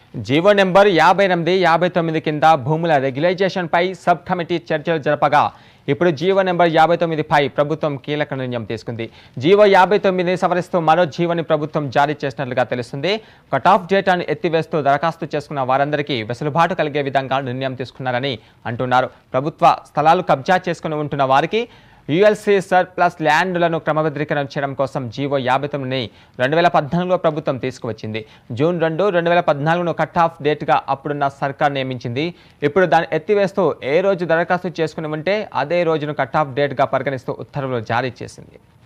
GO number యాభై ఎనిమిది యాభై తొమ్మిది కింద భూముల రెగ్యులైజేషన్పై సబ్ కమిటీ చర్చలు జరపగా ఇప్పుడు జీవో నెంబర్ యాభై తొమ్మిదిపై ప్రభుత్వం కీలక నిర్ణయం తీసుకుంది జీవో యాభై తొమ్మిదిని సవరిస్తూ మరో జీవోని ప్రభుత్వం జారీ చేసినట్లుగా తెలుస్తుంది కట్ ఆఫ్ డేటాను ఎత్తివేస్తూ దరఖాస్తు చేసుకున్న వారందరికీ వెసులుబాటు కలిగే విధంగా నిర్ణయం తీసుకున్నారని అంటున్నారు ప్రభుత్వ స్థలాలు కబ్జా చేసుకుని ఉంటున్న వారికి యుఎల్సీ సర్ప్లస్ ల్యాండ్లను క్రమబద్ధీకరణ చేయడం కోసం జీవో యాభై తొమ్మిదిని రెండు వేల పద్నాలుగులో ప్రభుత్వం తీసుకువచ్చింది జూన్ రెండు రెండు వేల పద్నాలుగును కట్ ఆఫ్ డేట్గా అప్పుడున్న సర్కార్ నియమించింది ఇప్పుడు దాన్ని ఎత్తివేస్తూ ఏ రోజు దరఖాస్తు చేసుకుని ఉంటే అదే రోజును కట్ ఆఫ్ డేట్గా పరిగణిస్తూ ఉత్తర్వులు జారీ చేసింది